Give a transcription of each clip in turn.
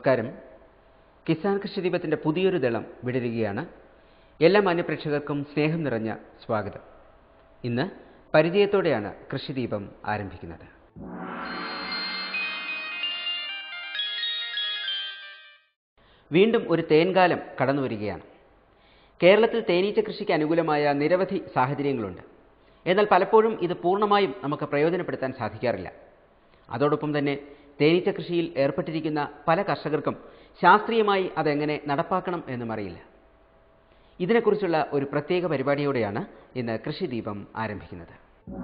നമസ്കാരം കിസാൻ കൃഷിദീപത്തിൻ്റെ പുതിയൊരു ദളം വിടരുകയാണ് എല്ലാ മാന്യപ്രേക്ഷകർക്കും സ്നേഹം നിറഞ്ഞ സ്വാഗതം ഇന്ന് പരിചയത്തോടെയാണ് കൃഷിദീപം ആരംഭിക്കുന്നത് വീണ്ടും ഒരു തേൻകാലം കടന്നു വരികയാണ് കേരളത്തിൽ തേനീച്ച കൃഷിക്ക് അനുകൂലമായ നിരവധി സാഹചര്യങ്ങളുണ്ട് എന്നാൽ പലപ്പോഴും ഇത് പൂർണ്ണമായും നമുക്ക് പ്രയോജനപ്പെടുത്താൻ സാധിക്കാറില്ല അതോടൊപ്പം തന്നെ തേനീച്ച കൃഷിയിൽ ഏർപ്പെട്ടിരിക്കുന്ന പല കർഷകർക്കും ശാസ്ത്രീയമായി അതെങ്ങനെ നടപ്പാക്കണം എന്നും അറിയില്ല ഇതിനെക്കുറിച്ചുള്ള ഒരു പ്രത്യേക പരിപാടിയോടെയാണ് ഇന്ന് കൃഷിദീപം ആരംഭിക്കുന്നത്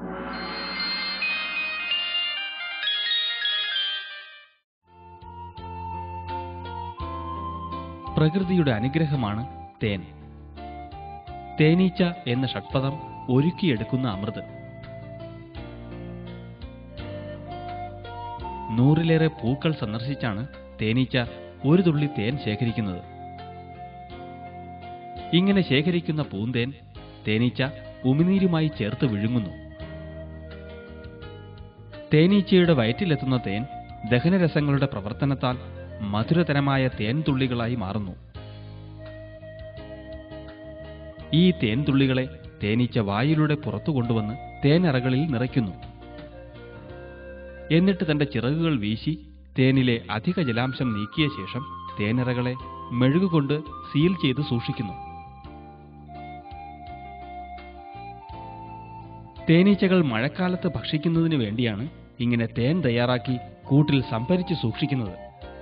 പ്രകൃതിയുടെ അനുഗ്രഹമാണ് തേൻ തേനീച്ച എന്ന ഷഡ്പദം ഒരുക്കിയെടുക്കുന്ന അമൃത് നൂറിലേറെ പൂക്കൾ സന്ദർശിച്ചാണ് തേനീച്ച ഒരു തുള്ളി തേൻ ശേഖരിക്കുന്നത് ഇങ്ങനെ ശേഖരിക്കുന്ന പൂന്തേൻ തേനീച്ച ഉമിനീരുമായി ചേർത്ത് വിഴുങ്ങുന്നു തേനീച്ചയുടെ വയറ്റിലെത്തുന്ന തേൻ ദഹനരസങ്ങളുടെ പ്രവർത്തനത്താൽ മധുരതരമായ തേൻ തുള്ളികളായി മാറുന്നു ഈ തേൻ തുള്ളികളെ തേനീച്ച വായിലൂടെ പുറത്തു കൊണ്ടുവന്ന് തേനറകളിൽ നിറയ്ക്കുന്നു എന്നിട്ട് തന്റെ ചിറകുകൾ വീശി തേനിലെ അധിക ജലാംശം നീക്കിയ ശേഷം തേനിറകളെ മെഴുകുകൊണ്ട് സീൽ ചെയ്ത് സൂക്ഷിക്കുന്നു തേനീച്ചകൾ മഴക്കാലത്ത് ഭക്ഷിക്കുന്നതിന് വേണ്ടിയാണ് ഇങ്ങനെ തേൻ തയ്യാറാക്കി കൂട്ടിൽ സംഭരിച്ച് സൂക്ഷിക്കുന്നത്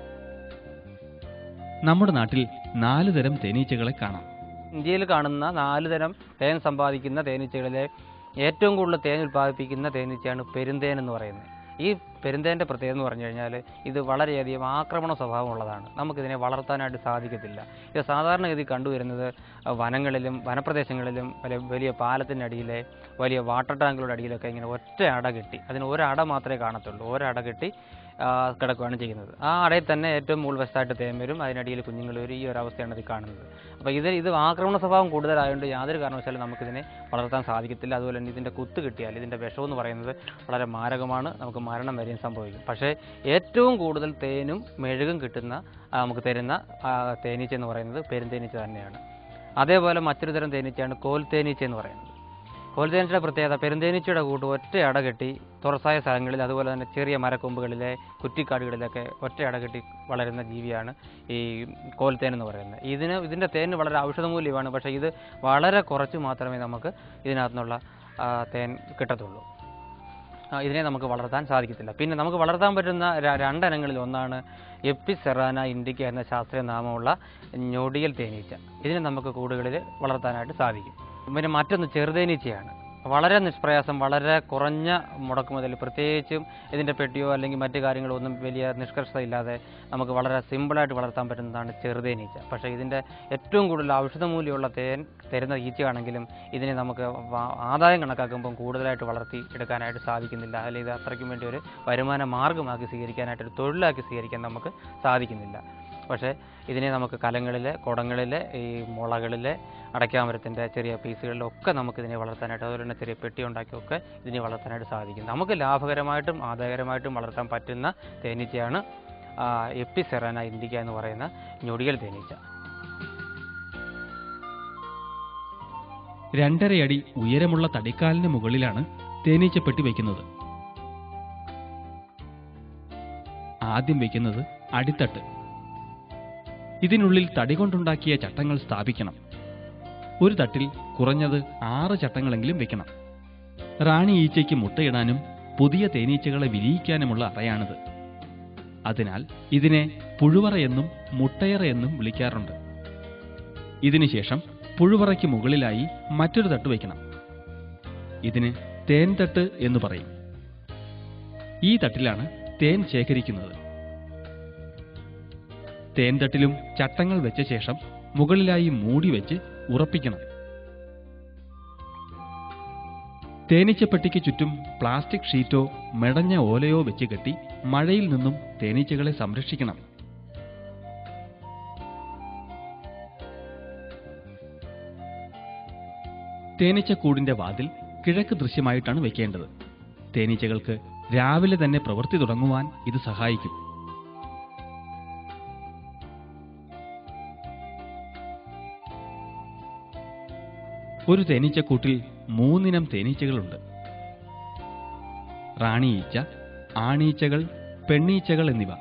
നമ്മുടെ നാട്ടിൽ നാല് തരം തേനീച്ചകളെ കാണാം ഇന്ത്യയിൽ കാണുന്ന നാല് തരം തേൻ സമ്പാദിക്കുന്ന തേനീച്ചകളിലെ ഏറ്റവും കൂടുതൽ തേൻ ഉൽപ്പാദിപ്പിക്കുന്ന തേനീച്ചയാണ് പെരുന്തേൻ എന്ന് പറയുന്നത് ഈ പെരുന്തേൻ്റെ പ്രത്യേകത എന്ന് പറഞ്ഞു കഴിഞ്ഞാൽ ഇത് വളരെയധികം ആക്രമണ സ്വഭാവമുള്ളതാണ് നമുക്കിതിനെ വളർത്താനായിട്ട് സാധിക്കത്തില്ല ഇത് സാധാരണഗതി കണ്ടുവരുന്നത് വനങ്ങളിലും വനപ്രദേശങ്ങളിലും വലിയ വലിയ പാലത്തിനടിയിലെ വലിയ വാട്ടർ ടാങ്കുകളുടെ അടിയിലൊക്കെ ഇങ്ങനെ ഒറ്റ അട കെട്ടി അതിന് ഒരട മാത്രമേ കാണത്തുള്ളൂ ഒരട കെട്ടി ആ, കിടക്കുകയാണ് ചെയ്യുന്നത് ആ അടയിൽ തന്നെ ഏറ്റവും മുൾവശത്തായിട്ട് തേൻ വരും അതിനടിയിൽ കുഞ്ഞുങ്ങൾ വരും ഈ ഒരു അവസ്ഥയാണ് ഇത് കാണുന്നത് അപ്പോൾ ഇത് ഇത് ആക്രമണ സ്വഭാവം കൂടുതലായതുകൊണ്ട് യാതൊരു കാരണവശാലും നമുക്കിതിനെ വളർത്താൻ സാധിക്കത്തില്ല അതുപോലെ തന്നെ ഇതിൻ്റെ കുത്ത് കിട്ടിയാൽ ഇതിൻ്റെ വിഷം എന്ന് പറയുന്നത് വളരെ മാരകമാണ് നമുക്ക് മരണം വരെയും സംഭവിക്കും പക്ഷേ ഏറ്റവും കൂടുതൽ തേനും മെഴുകും കിട്ടുന്ന ആ, നമുക്ക് തരുന്ന ആ, തേനീച്ച എന്ന് പറയുന്നത് പെരുന്തേനീച്ച തന്നെയാണ് അതേപോലെ മറ്റൊരു തരം തേനീച്ചയാണ് കോൽ തേനീച്ച എന്ന് പറയുന്നത് കോൽതേനീച്ചയുടെ പ്രത്യേകത പെരുന്തേനീച്ചയുടെ കൂട്ട് ഒറ്റ അട കെട്ടി തുറസായ സ്ഥലങ്ങളിൽ അതുപോലെ തന്നെ ചെറിയ മരക്കൊമ്പുകളിലെ കുറ്റിക്കാടുകളിലൊക്കെ ഒറ്റ അട കെട്ടി വളരുന്ന ജീവിയാണ് ഈ കോൽത്തേൻ എന്ന് പറയുന്നത് ഇതിന് ഇതിൻ്റെ തേന് വളരെ ഔഷധമൂല്യമാണ് പക്ഷേ ഇത് വളരെ കുറച്ച് മാത്രമേ നമുക്ക് ഇതിനകത്തു നിന്നുള്ള ആ, തേൻ കിട്ടത്തുള്ളൂ ആ, ഇതിനെ നമുക്ക് വളർത്താൻ സാധിക്കത്തില്ല പിന്നെ നമുക്ക് വളർത്താൻ പറ്റുന്ന ര- രണ്ടിനങ്ങളിൽ ഒന്നാണ് എപ്പിസെറാന ഇൻഡിക്ക എന്ന ശാസ്ത്രീയ നാമമുള്ള ഞൊടിയൽ തേനീച്ച ഇതിനെ നമുക്ക് കൂടുകളിൽ വളർത്താനായിട്ട് സാധിക്കും പിന്നെ മറ്റൊന്ന് ചെറുതേനീച്ചയാണ് വളരെ നിഷ്പ്രയാസം വളരെ കുറഞ്ഞ മുടക്കുമുതൽ പ്രത്യേകിച്ചും ഇതിൻ്റെ പെട്ടിയോ അല്ലെങ്കിൽ മറ്റു കാര്യങ്ങളോ ഒന്നും വലിയ നിഷ്കർഷത ഇല്ലാതെ നമുക്ക് വളരെ സിമ്പിളായിട്ട് വളർത്താൻ പറ്റുന്നതാണ് ചെറുതേനീച്ച പക്ഷേ ഇതിൻ്റെ ഏറ്റവും കൂടുതൽ ഔഷധമൂല്യമുള്ള തേൻ തരുന്ന ഈച്ചയാണെങ്കിലും ഇതിനെ നമുക്ക് വ- ആദായം കണക്കാക്കുമ്പം കൂടുതലായിട്ട് വളർത്തി എടുക്കാനായിട്ട് സാധിക്കുന്നില്ല അല്ലെങ്കിൽ ഇത് അത്രയ്ക്കും വേണ്ടി ഒരു വരുമാന മാർഗമാക്കി സ്വീകരിക്കാനായിട്ട് ഒരു തൊഴിലാക്കി സ്വീകരിക്കാൻ നമുക്ക് സാധിക്കുന്നില്ല പക്ഷേ ഇതിനെ നമുക്ക് കലങ്ങളിലെ കുടങ്ങളിലെ ഈ മുളകളിലെ അടയ്ക്കാമരത്തിൻ്റെ ചെറിയ പീസുകളിലൊക്കെ നമുക്ക് ഇതിനെ വളർത്താനായിട്ട് അതുപോലെ തന്നെ ചെറിയ പെട്ടി ഉണ്ടാക്കിയൊക്കെ ഇതിനെ വളർത്താനായിട്ട് സാധിക്കും നമുക്ക് ലാഭകരമായിട്ടും ആദായകരമായിട്ടും വളർത്താൻ പറ്റുന്ന തേനീച്ചയാണ് ആ, എപ്പിസെറാന ഇൻഡിക്ക എന്ന് പറയുന്ന ഞൊടിയൽ തേനീച്ച രണ്ടരയടി ഉയരമുള്ള തടിക്കാലിന് മുകളിലാണ് തേനീച്ചപ്പെട്ടി വയ്ക്കുന്നത് ആദ്യം വയ്ക്കുന്നത് അടിത്തട്ട് ഇതിനുള്ളിൽ തടി കൊണ്ടുണ്ടാക്കിയ ചട്ടങ്ങൾ സ്ഥാപിക്കണം ഒരു തട്ടിൽ കുറഞ്ഞത് ആറ് ചട്ടങ്ങളെങ്കിലും വെക്കണം റാണി ഈച്ചയ്ക്ക് മുട്ടയിടാനും പുതിയ തേനീച്ചകളെ വിരിയിക്കാനുമുള്ള അറയാണിത് അതിനാൽ ഇതിനെ പുഴുവറ എന്നും മുട്ടയറ എന്നും വിളിക്കാറുണ്ട് ഇതിനുശേഷം പുഴുവറയ്ക്ക് മുകളിലായി മറ്റൊരു തട്ട് വയ്ക്കണം ഇതിന് തേൻ തട്ട് എന്ന് പറയും ഈ തട്ടിലാണ് തേൻ ശേഖരിക്കുന്നത് തേൻ തട്ടിലും ചട്ടങ്ങൾ വെച്ച ശേഷം മുകളിലായി മൂടി വെച്ച് ഉറപ്പിക്കണം തേനീച്ചപ്പെട്ടിക്ക് ചുറ്റും പ്ലാസ്റ്റിക് ഷീറ്റോ മെടഞ്ഞ ഓലയോ വെച്ച് കെട്ടി മഴയിൽ നിന്നും തേനീച്ചകളെ സംരക്ഷിക്കണം തേനീച്ചക്കൂടിന്റെ വാതിൽ കിഴക്ക് ദൃശ്യമായിട്ടാണ് വെക്കേണ്ടത് തേനീച്ചകൾക്ക് രാവിലെ തന്നെ പ്രവൃത്തി തുടങ്ങുവാൻ ഇത് സഹായിക്കും ഒരു തേനീച്ചക്കൂട്ടിൽ മൂന്നിനം തേനീച്ചകളുണ്ട് റാണി ഈച്ച ആണീച്ചകൾ പെണ്ണീച്ചകൾ എന്നിവ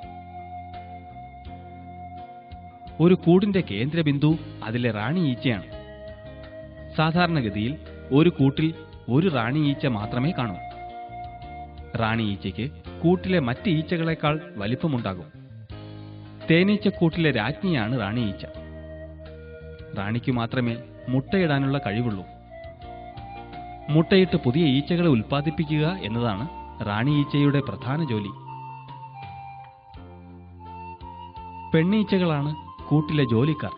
ഒരു കൂടിന്റെ കേന്ദ്രബിന്ദു അതിലെ റാണി ഈച്ചയാണ് സാധാരണഗതിയിൽ ഒരു കൂട്ടിൽ ഒരു റാണി ഈച്ച മാത്രമേ കാണൂ റാണി ഈച്ചയ്ക്ക് കൂട്ടിലെ മറ്റ് ഈച്ചകളെക്കാൾ വലിപ്പമുണ്ടാകും തേനീച്ചക്കൂട്ടിലെ രാജ്ഞിയാണ് റാണി ഈച്ച റാണിക്ക് മാത്രമേ മുട്ടയിടാനുള്ള കഴിവുള്ളൂ മുട്ടയിട്ട് പുതിയ ഈച്ചകളെ ഉൽപ്പാദിപ്പിക്കുക എന്നതാണ് റാണി ഈച്ചയുടെ പ്രധാന ജോലി പെണ്ണീച്ചകളാണ് കൂട്ടിലെ ജോലിക്കാർ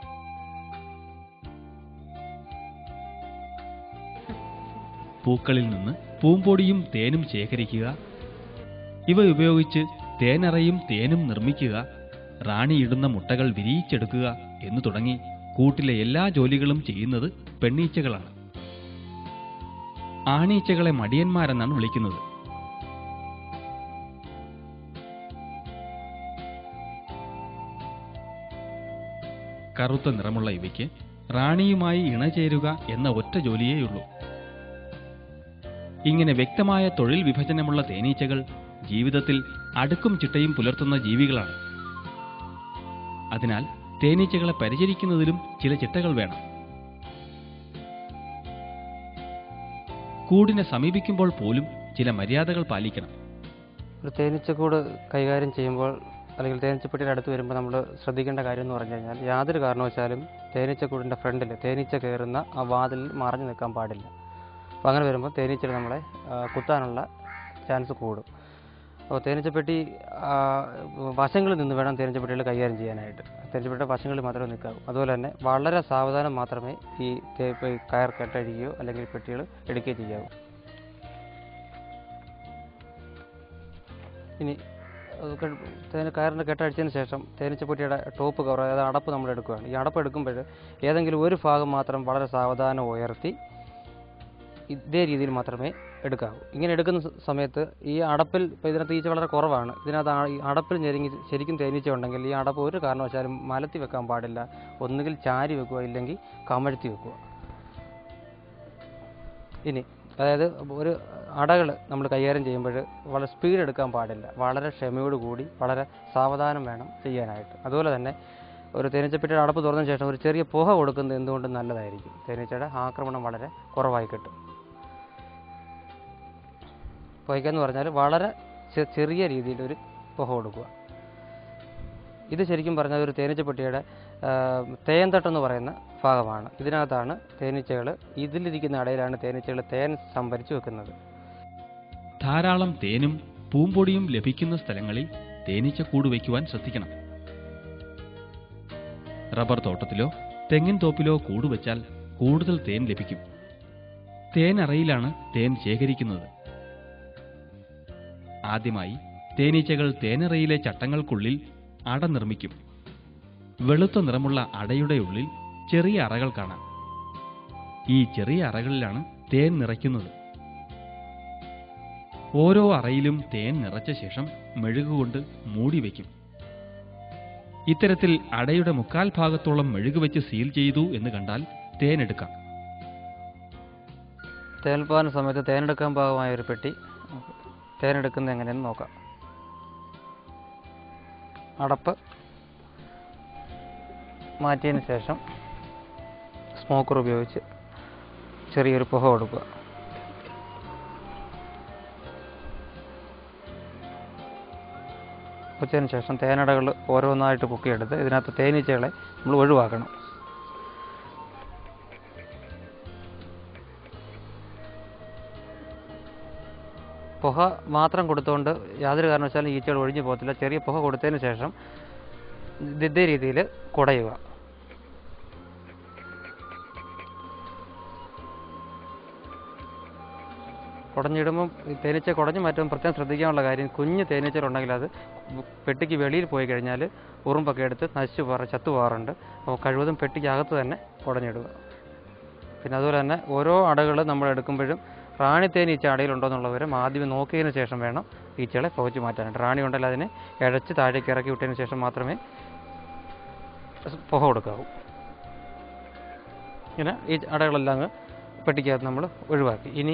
പൂക്കളിൽ നിന്ന് പൂമ്പൊടിയും തേനും ശേഖരിക്കുക ഇവ ഉപയോഗിച്ച് തേനറയും തേനും നിർമ്മിക്കുക റാണിയിടുന്ന മുട്ടകൾ വിരിയിച്ചെടുക്കുക എന്നു തുടങ്ങി കൂട്ടിലെ എല്ലാ ജോലികളും ചെയ്യുന്നത് പെണ്ണീച്ചകളാണ് ആണീച്ചകളെ മടിയന്മാരെന്നാണ് വിളിക്കുന്നത് കറുത്ത നിറമുള്ള ഇവയ്ക്ക് റാണിയുമായി ഇണചേരുക എന്ന ഒറ്റ ജോലിയേയുള്ളൂ ഇങ്ങനെ വ്യക്തമായ തൊഴിൽ വിഭജനമുള്ള തേനീച്ചകൾ ജീവിതത്തിൽ അടുക്കും ചിട്ടയും പുലർത്തുന്ന ജീവികളാണ് അതിനാൽ തേനീച്ചകളെ പരിചരിക്കുന്നതിലും ചില ചിട്ടകൾ വേണം കൂടിനെ സമീപിക്കുമ്പോൾ പോലും ചില മര്യാദകൾ പാലിക്കണം ഒരു തേനീച്ചക്കൂട് കൈകാര്യം ചെയ്യുമ്പോൾ അല്ലെങ്കിൽ തേനീച്ചപ്പെട്ടിയുടെ അടുത്ത് വരുമ്പോൾ നമ്മൾ ശ്രദ്ധിക്കേണ്ട കാര്യം എന്ന് പറഞ്ഞു കഴിഞ്ഞാൽ യാതൊരു കാരണവശാലും തേനീച്ചക്കൂടിൻ്റെ ഫ്രണ്ടിൽ തേനീച്ച കയറുന്ന ആ വാതിലിൽ മറഞ്ഞു നിൽക്കാൻ പാടില്ല അപ്പോൾ അങ്ങനെ വരുമ്പോൾ തേനീച്ചകൾ നമ്മളെ ആ, കുത്താനുള്ള ചാൻസ് കൂടും അപ്പോൾ തേനീച്ചപ്പെട്ടി ആ, വശങ്ങളിൽ നിന്ന് വേണം തേനീച്ചപ്പെട്ടികൾ കൈകാര്യം ചെയ്യാനായിട്ട് തേനീച്ചപ്പെട്ടിയുടെ വശങ്ങളിൽ മാത്രമേ നിൽക്കാവൂ അതുപോലെ തന്നെ വളരെ സാവധാനം മാത്രമേ ഈ തേ- ഈ കയർ കെട്ടഴിക്കുകയോ അല്ലെങ്കിൽ പെട്ടികൾ എടുക്കുകയോ ചെയ്യാവൂ ഇനി അത് ക- തേന കയറിൻ്റെ കെട്ടഴിച്ചതിന് ശേഷം തേനീച്ചപ്പെട്ടിയുടെ ടോപ്പ് കവർ അതായത് അടപ്പ് നമ്മൾ എടുക്കുകയാണ് ഈ അടപ്പ് എടുക്കുമ്പോൾ ഏതെങ്കിലും ഒരു ഭാഗം മാത്രം വളരെ സാവധാനം ഉയർത്തി ഇതേ രീതിയിൽ മാത്രമേ എടുക്കാവൂ ഇങ്ങനെ എടുക്കുന്ന സ- സമയത്ത് ഈ അടപ്പിൽ ഇപ്പോൾ ഇതിനകത്ത് ഈച്ച വളരെ കുറവാണ് ഇതിനകത്ത് ആ- ഈ അടപ്പിൽ ഞെരുങ്ങി ശരിക്കും തേനീച്ച ഉണ്ടെങ്കിൽ ഈ അടപ്പ് ഒരു കാരണവശാലും മലത്തി വെക്കാൻ പാടില്ല ഒന്നുകിൽ ചാരി വെക്കുക ഇല്ലെങ്കിൽ കമഴ്ത്തി വെക്കുക ഇനി അതായത് ഒരു അടകൾ നമ്മൾ കൈകാര്യം ചെയ്യുമ്പോൾ വളരെ സ്പീഡ് എടുക്കാൻ പാടില്ല വളരെ ക്ഷമയോട് കൂടി വളരെ സാവധാനം വേണം ചെയ്യാനായിട്ട് അതുപോലെ തന്നെ ഒരു തേനീച്ചപ്പെട്ടിയുടെ അടപ്പ് തുറന്ന ശേഷം ഒരു ചെറിയ പുക കൊടുക്കുന്നത് എന്തുകൊണ്ടും നല്ലതായിരിക്കും തേനീച്ചയുടെ ആക്രമണം വളരെ കുറവായി കിട്ടും പുകയ്ക്കെന്ന് പറഞ്ഞാൽ വളരെ ചെ- ചെറിയ രീതിയിൽ ഒരു പുക കൊടുക്കുക ഇത് ശരിക്കും പറഞ്ഞാൽ ഒരു തേനീച്ചപ്പെട്ടിയുടെ ആ, തേൻതട്ടെന്ന് പറയുന്ന ഭാഗമാണ് ഇതിനകത്താണ് തേനീച്ചകൾ ഇതിലിരിക്കുന്ന അടയിലാണ് തേനീച്ചകൾ തേൻ സംഭരിച്ചു വെക്കുന്നത് ധാരാളം തേനും പൂമ്പൊടിയും ലഭിക്കുന്ന സ്ഥലങ്ങളിൽ തേനീച്ചക്കൂട് വയ്ക്കുവാൻ ശ്രദ്ധിക്കണം റബ്ബർ തോട്ടത്തിലോ തെങ്ങിൻ തോപ്പിലോ കൂട് വെച്ചാൽ കൂടുതൽ തേൻ ലഭിക്കും തേനറയിലാണ് തേൻ ശേഖരിക്കുന്നത് ആദ്യമായി തേനീച്ചകൾ തേനറയിലെ ചട്ടങ്ങൾക്കുള്ളിൽ അട നിർമ്മിക്കും വെളുത്ത നിറമുള്ള അടയുടെ ഉള്ളിൽ ചെറിയ അറകൾ കാണാം ഈ ചെറിയ അറകളിലാണ് തേൻ നിറയ്ക്കുന്നത് ഓരോ അറയിലും തേൻ നിറച്ച ശേഷം മെഴുകുകൊണ്ട് മൂടി വയ്ക്കും ഇത്തരത്തിൽ അടയുടെ മുക്കാൽ ഭാഗത്തോളം മെഴുക് വെച്ച് സീൽ ചെയ്തു എന്ന് കണ്ടാൽ തേൻ എടുക്കാം തേനുൽപാദന സമയത്ത് തേനെടുക്കാൻ പാകമായ ഒരു പെട്ടി തേനെടുക്കുന്നത് എങ്ങനെയെന്ന് നോക്കാം അടപ്പ് മാറ്റിയതിന് ശേഷം സ്മോക്കർ ഉപയോഗിച്ച് ചെറിയൊരു പുക കൊടുക്കുക വെച്ചതിന് ശേഷം തേനടകൾ ഓരോന്നായിട്ട് പൊക്കിയെടുത്ത് ഇതിനകത്ത് തേനീച്ചകളെ നമ്മൾ ഒഴിവാക്കണം പുക മാത്രം കൊടുത്തുകൊണ്ട് യാതൊരു കാരണവശാലും ഈച്ചകൾ ഒഴിഞ്ഞു പോകത്തില്ല ചെറിയ പുക കൊടുത്തതിന് ശേഷം ഇത് ഇതേ രീതിയിൽ കുടയുക കുടഞ്ഞിടുമ്പം ഈ തേനീച്ച കുടഞ്ഞു മാറ്റുമ്പോൾ പ്രത്യേകം ശ്രദ്ധിക്കാനുള്ള കാര്യം കുഞ്ഞ് തേനീച്ചകളുണ്ടെങ്കിൽ അത് പെട്ടിക്ക് വെളിയിൽ പോയി കഴിഞ്ഞാൽ ഉറുമ്പൊക്കെ എടുത്ത് നശിച്ചു പോകാറ് ചത്തു പോകാറുണ്ട് അപ്പോൾ കഴിവതും പെട്ടിക്ക് അകത്ത് തന്നെ കുടഞ്ഞിടുക പിന്നെ അതുപോലെ തന്നെ ഓരോ അടകൾ നമ്മൾ എടുക്കുമ്പോഴും റാണി തേൻ ഈച്ച അടയിലുണ്ടോ എന്നുള്ളവരും ആദ്യം നോക്കിയതിന് ശേഷം വേണം ഈച്ചകളെ പുകച്ചു മാറ്റാനായിട്ട് റാണി ഉണ്ടെങ്കിൽ അതിനെ ഇഴച്ച് താഴേക്ക് ഇറക്കി വിട്ടതിന് ശേഷം മാത്രമേ പുക കൊടുക്കാവൂ ഇങ്ങനെ ഈ അടകളെല്ലാം അങ്ങ് പെട്ടിക്കകത്ത് നമ്മൾ ഒഴിവാക്കി ഇനി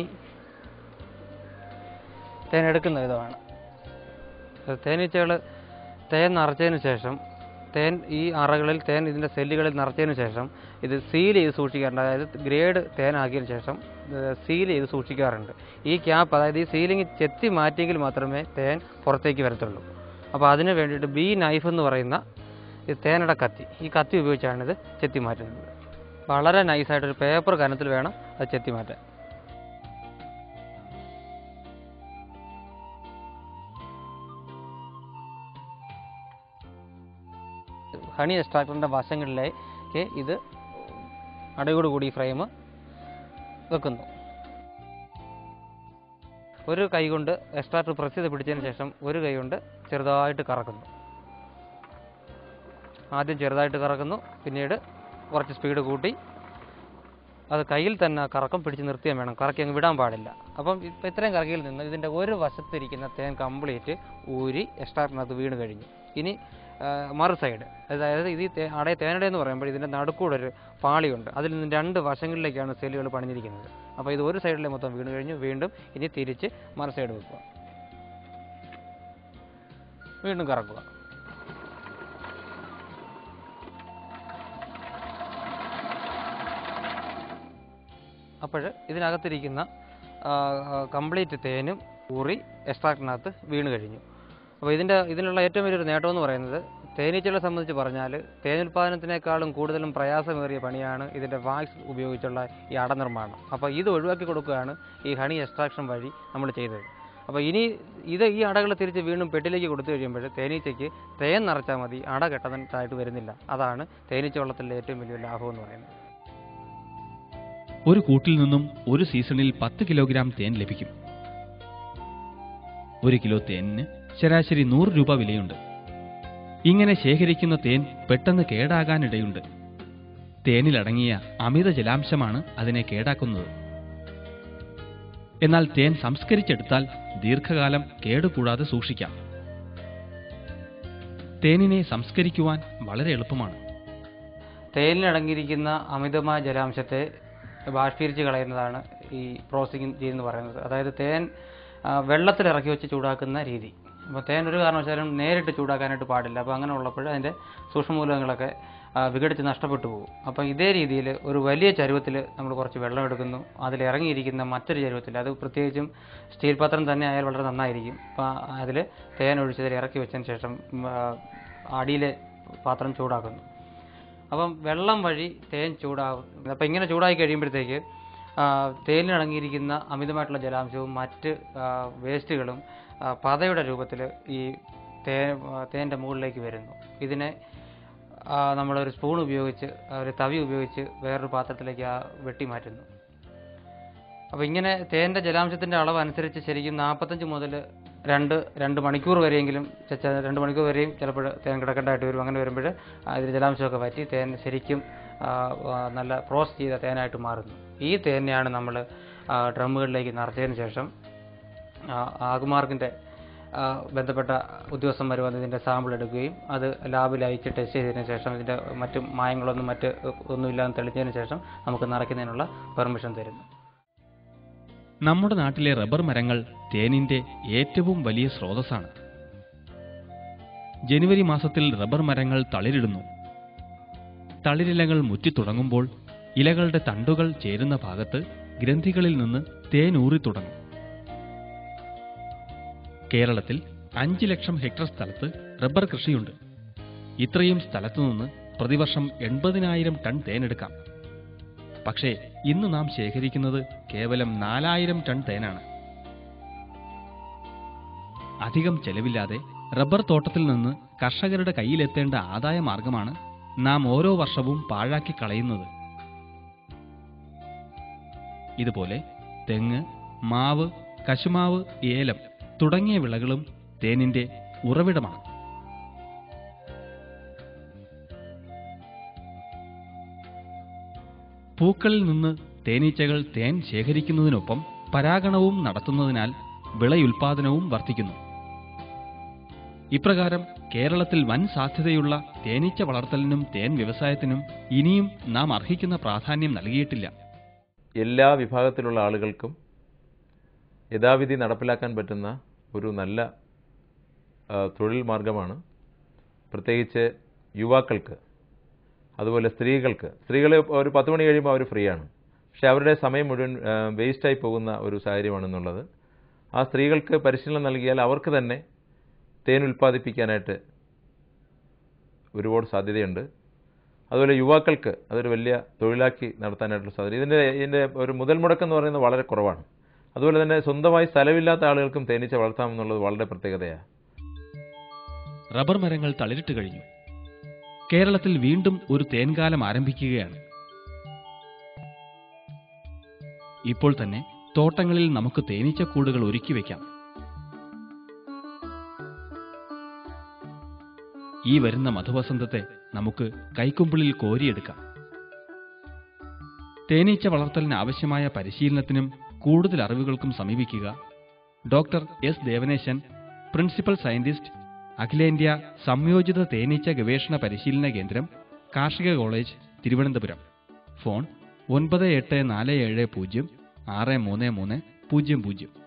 തേൻ എടുക്കുന്ന വിധമാണ് തേനീച്ചകൾ തേൻ നിറച്ചതിന് ശേഷം തേൻ ഈ അറകളിൽ തേൻ ഇതിൻ്റെ സെല്ലുകളിൽ നിറച്ചതിന് ശേഷം ഇത് സീൽ ചെയ്ത് സൂക്ഷിക്കാറുണ്ട് അതായത് ഗ്രേഡ് തേനാക്കിയതിന് ശേഷം സീൽ ചെയ്ത് സൂക്ഷിക്കാറുണ്ട് ഈ ക്യാപ്പ് അതായത് ഈ സീലിംഗ് ചെത്തി മാറ്റിയെങ്കിൽ മാത്രമേ തേൻ പുറത്തേക്ക് വരത്തുള്ളൂ അപ്പോൾ അതിന് വേണ്ടിയിട്ട് ബി നൈഫ് എന്ന് പറയുന്ന ഈ തേനയുടെ കത്തി ഈ കത്തി ഉപയോഗിച്ചാണ് ഇത് ചെത്തി മാറ്റുന്നത് വളരെ നൈസായിട്ടൊരു പേപ്പർ കനത്തിൽ വേണം അത് ചെത്തി മാറ്റാൻ ഹണി എക്സ്ട്രാക്ടറിൻ്റെ വശങ്ങളിലേക്ക് ഇത് അടയോട് കൂടി ഫ്രെയിം വെക്കുന്നു ഒരു കൈ കൊണ്ട് എക്സ്ട്രാക്ടർ പ്രസ് ചെയ്ത് പിടിച്ചതിന് ശേഷം ഒരു കൈ കൊണ്ട് ചെറുതായിട്ട് കറക്കുന്നു ആദ്യം ചെറുതായിട്ട് കറക്കുന്നു പിന്നീട് കുറച്ച് സ്പീഡ് കൂട്ടി അത് കയ്യിൽ തന്നെ ആ കറക്കം പിടിച്ച് നിർത്തിയാൽ വേണം കറക്കി അങ്ങ് വിടാൻ പാടില്ല അപ്പം ഇപ്പം ഇത്രയും കറക്കിയിൽ നിന്ന് ഇതിൻ്റെ ഒരു വശത്തിരിക്കുന്ന തേൻ കംപ്ലീറ്റ് ഊരി എക്സ്ട്രാക്ടറിനകത്ത് വീണ് കഴിഞ്ഞു ഇനി ആ, മറു സൈഡ് അതായത് ഇത് ഈ തേ അടയ തേനട എന്ന് പറയുമ്പോൾ ഇതിൻ്റെ നടുക്കൂടെ ഒരു പാളിയുണ്ട് അതിൽ നിന്ന് രണ്ട് വശങ്ങളിലേക്കാണ് സെല്ലുകൾ പണിഞ്ഞിരിക്കുന്നത് അപ്പോൾ ഇത് ഒരു സൈഡിലെ മൊത്തം വീണ് കഴിഞ്ഞു വീണ്ടും ഇനി തിരിച്ച് മറു സൈഡ് വെക്കുക വീണ്ടും കറക്കുക അപ്പോൾ ഇതിനകത്തിരിക്കുന്ന കംപ്ലീറ്റ് തേനും ഊറി എക്സ്ട്രാക്റ്റിനകത്ത് വീണ് കഴിഞ്ഞു അപ്പോൾ ഇതിൻ്റെ ഇതിനുള്ള ഏറ്റവും വലിയൊരു നേട്ടം എന്ന് പറയുന്നത് തേനീച്ചകളെ സംബന്ധിച്ച് പറഞ്ഞാൽ തേനുൽപാദനത്തിനേക്കാളും കൂടുതലും പ്രയാസമേറിയ പണിയാണ് ഇതിൻ്റെ വാക്സ് ഉപയോഗിച്ചുള്ള ഈ അട നിർമ്മാണം അപ്പോൾ ഇത് ഒഴിവാക്കി കൊടുക്കുകയാണ് ഈ ഹണി എക്സ്ട്രാക്ഷൻ വഴി നമ്മൾ ചെയ്തത് അപ്പോൾ ഇനി ഇത് ഈ അടകൾ തിരിച്ച് വീണ്ടും പെട്ടിലേക്ക് കൊടുത്തു കഴിയുമ്പോൾ തേനീച്ചയ്ക്ക് തേൻ നിറച്ചാൽ മതി അട കെട്ടതായിട്ട് വരുന്നില്ല അതാണ് തേനീച്ച വെള്ളത്തിലെ ഏറ്റവും വലിയ ലാഭം എന്ന് പറയുന്നത് ഒരു കൂട്ടിൽ നിന്നും ഒരു സീസണിൽ പത്ത് കിലോഗ്രാം തേൻ ലഭിക്കും ഒരു കിലോ തേനിന് ശരാശരി നൂറ് രൂപ വിലയുണ്ട് ഇങ്ങനെ ശേഖരിക്കുന്ന തേൻ പെട്ടെന്ന് കേടാകാനിടയുണ്ട് തേനിലടങ്ങിയ അമിത ജലാംശമാണ് അതിനെ കേടാക്കുന്നത് എന്നാൽ തേൻ സംസ്കരിച്ചെടുത്താൽ ദീർഘകാലം കേടുകൂടാതെ സൂക്ഷിക്കാം തേനിനെ സംസ്കരിക്കുവാൻ വളരെ എളുപ്പമാണ് തേനിലടങ്ങിയിരിക്കുന്ന അമിതമായ ജലാംശത്തെ ബാഷ്പീരിച്ച് കളയുന്നതാണ് ഈ പ്രോസസ്സിംഗ് രീതി എന്ന് പറയുന്നത് അതായത് തേൻ ആ, വെള്ളത്തിൽ ഇറക്കി വെച്ച് ചൂടാക്കുന്ന രീതി അപ്പോൾ തേൻ ഒരു കാരണവശാലും നേരിട്ട് ചൂടാക്കാനായിട്ട് പാടില്ല അപ്പോൾ അങ്ങനെ ഉള്ളപ്പോൾ അതിൻ്റെ സൂക്ഷ്മമൂലകങ്ങളൊക്കെ ആ, വിഘടിച്ച് നഷ്ടപ്പെട്ടു പോകും അപ്പോൾ ഇതേ രീതിയിൽ ഒരു വലിയ ചരുവത്തിൽ നമ്മൾ കുറച്ച് വെള്ളം എടുക്കുന്നു അതിൽ ഇറങ്ങിയിരിക്കുന്ന മറ്റൊരു ചരുവത്തിൽ അത് പ്രത്യേകിച്ചും സ്റ്റീൽ പാത്രം തന്നെ ആയാൽ വളരെ നന്നായിരിക്കും അപ്പോൾ അതിൽ തേൻ ഒഴിച്ചതിൽ ഇറക്കി വെച്ചതിന് ശേഷം ഉം, ആ, അടിയിലെ പാത്രം ചൂടാക്കുന്നു അപ്പം വെള്ളം വഴി തേൻ ചൂടാകും അപ്പം ഇങ്ങനെ ചൂടായി കഴിയുമ്പോഴത്തേക്ക് ആ, തേനിലടങ്ങിയിരിക്കുന്ന അമിതമായിട്ടുള്ള ജലാംശവും മറ്റ് ആ, വേസ്റ്റുകളും ആ, പതയുടെ രൂപത്തിൽ ഈ തേ ആ, തേൻ്റെ മുകളിലേക്ക് വരുന്നു ഇതിനെ ആ, നമ്മളൊരു സ്പൂൺ ഉപയോഗിച്ച് ആ, ഒരു തവി ഉപയോഗിച്ച് വേറൊരു പാത്രത്തിലേക്ക് ആ വെട്ടി മാറ്റുന്നു അപ്പോൾ ഇങ്ങനെ തേൻ്റെ ജലാംശത്തിൻ്റെ അളവ് അനുസരിച്ച് ശരിക്കും നാൽപ്പത്തഞ്ച് മുതൽ രണ്ട് രണ്ട് മണിക്കൂർ വരെയെങ്കിലും ചെ- ചെ- രണ്ട് മണിക്കൂർ വരെയും ചിലപ്പോൾ തേൻ കിടക്കേണ്ടതായിട്ട് വരും അങ്ങനെ വരുമ്പോൾ അതിൽ ജലാംശമൊക്കെ വറ്റി തേൻ ശരിക്കും ആ, ആ, നല്ല പ്രോസസ് ചെയ്ത തേനായിട്ട് മാറുന്നു ഈ തേനെയാണ് നമ്മൾ ഡ്രമ്മുകളിലേക്ക് നിറച്ചതിന് ശേഷം ആകുമാർക്കിൻ്റെ ബന്ധപ്പെട്ട ഉദ്യോഗസ്ഥന്മാർ വന്ന് ഇതിൻ്റെ സാമ്പിൾ എടുക്കുകയും അത് ലാബിൽ അയച്ച് ടെസ്റ്റ് ചെയ്തതിന് ശേഷം ഇതിൻ്റെ മറ്റ് മായങ്ങളൊന്നും മറ്റ് ഒന്നുമില്ലാന്ന് തെളിഞ്ഞതിന് ശേഷം നമുക്ക് നിറയ്ക്കുന്നതിനുള്ള പെർമിഷൻ തരുന്നു നമ്മുടെ നാട്ടിലെ റബ്ബർ മരങ്ങൾ തേനിന്റെ ഏറ്റവും വലിയ സ്രോതസ്സാണ് ജനുവരി മാസത്തിൽ റബ്ബർ മരങ്ങൾ തളിരിടുന്നു തളിരിലകൾ മുറ്റിത്തുടങ്ങുമ്പോൾ ഇലകളുടെ തണ്ടുകൾ ചേരുന്ന ഭാഗത്ത് ഗ്രന്ഥികളിൽ നിന്ന് തേൻ ഊറിത്തുടങ്ങും കേരളത്തിൽ അഞ്ച് ലക്ഷം ഹെക്ടർ സ്ഥലത്ത് റബ്ബർ കൃഷിയുണ്ട് ഇത്രയും സ്ഥലത്തുനിന്ന് പ്രതിവർഷം എൺപതിനായിരം ടൺ തേനെടുക്കാം പക്ഷേ ഇന്ന് നാം ശേഖരിക്കുന്നത് കേവലം നാലായിരം ടൺ തേനാണ് അധികം ചെലവില്ലാതെ റബ്ബർ തോട്ടത്തിൽ നിന്ന് കർഷകരുടെ കയ്യിലെത്തേണ്ട ആദായ മാർഗമാണ് നാം ഓരോ വർഷവും പാഴാക്കി കളയുന്നത് ഇതുപോലെ തെങ്ങ് മാവ് കശുമാവ് ഏലം തുടങ്ങിയ വിളകളും തേനിന്റെ ഉറവിടമാണ് പൂക്കളിൽ നിന്ന് തേനീച്ചകൾ തേൻ ശേഖരിക്കുന്നതിനൊപ്പം പരാഗണവും നടത്തുന്നതിനാൽ വിളയുൽപാദനവും വർദ്ധിക്കുന്നു ഇപ്രകാരം കേരളത്തിൽ വൻ സാധ്യതയുള്ള തേനീച്ച വളർത്തലിനും തേൻ വ്യവസായത്തിനും ഇനിയും നാം അർഹിക്കുന്ന പ്രാധാന്യം നൽകിയിട്ടില്ല എല്ലാ വിഭാഗത്തിലുള്ള ആളുകൾക്കും യഥാവിധി നടപ്പിലാക്കാൻ പറ്റുന്ന ഒരു നല്ല ആ, തൊഴിൽ മാർഗമാണ് പ്രത്യേകിച്ച് യുവാക്കൾക്ക് അതുപോലെ സ്ത്രീകൾക്ക് സ്ത്രീകൾ ഒരു പത്ത് മണി കഴിയുമ്പോൾ അവർ ഫ്രീ ആണ് പക്ഷേ അവരുടെ സമയം മുഴുവൻ വേസ്റ്റായി പോകുന്ന ഒരു സാഹചര്യമാണെന്നുള്ളത് ആ സ്ത്രീകൾക്ക് പരിശീലനം നൽകിയാൽ അവർക്ക് തന്നെ തേൻ ഉൽപ്പാദിപ്പിക്കാനായിട്ട് ഒരുപാട് സാധ്യതയുണ്ട് അതുപോലെ യുവാക്കൾക്ക് അതൊരു വലിയ തൊഴിലാക്കി നടത്താനായിട്ടുള്ള സാധ്യത ഇതിൻ്റെ ഇതിൻ്റെ ഒരു മുതൽ മുടക്കം എന്ന് പറയുന്നത് വളരെ കുറവാണ് അതുപോലെ തന്നെ സ്വന്തമായി സ്ഥലമില്ലാത്ത ആളുകൾക്കും തേനീച്ച വളർത്താമെന്നുള്ളത് വളരെ പ്രത്യേകതയാണ് റബ്ബർ മരങ്ങൾ തളിരിട്ട് കഴിഞ്ഞു കേരളത്തിൽ വീണ്ടും ഒരു തേൻകാലം ആരംഭിക്കുകയാണ് ഇപ്പോൾ തന്നെ തോട്ടങ്ങളിൽ നമുക്ക് തേനീച്ചക്കൂടുകൾ ഒരുക്കി വയ്ക്കാം ഈ വരുന്ന മധുവസന്തത്തെ നമുക്ക് കൈക്കുമ്പിളിൽ കോരിയെടുക്കാം തേനീച്ച വളർത്തലിന് ആവശ്യമായ പരിശീലനത്തിനും കൂടുതൽ അറിവുകൾക്കും സമീപിക്കുക doctor S Devanesan principal scientist അഖിലേന്ത്യാ സംയോജിത തേനീച്ച ഗവേഷണ പരിശീലന കേന്ദ്രം കാർഷിക കോളേജ് തിരുവനന്തപുരം ഫോൺ ഒൻപത് എട്ട് നാല് ഏഴ് പൂജ്യം ആറ് മൂന്ന് മൂന്ന് പൂജ്യം പൂജ്യം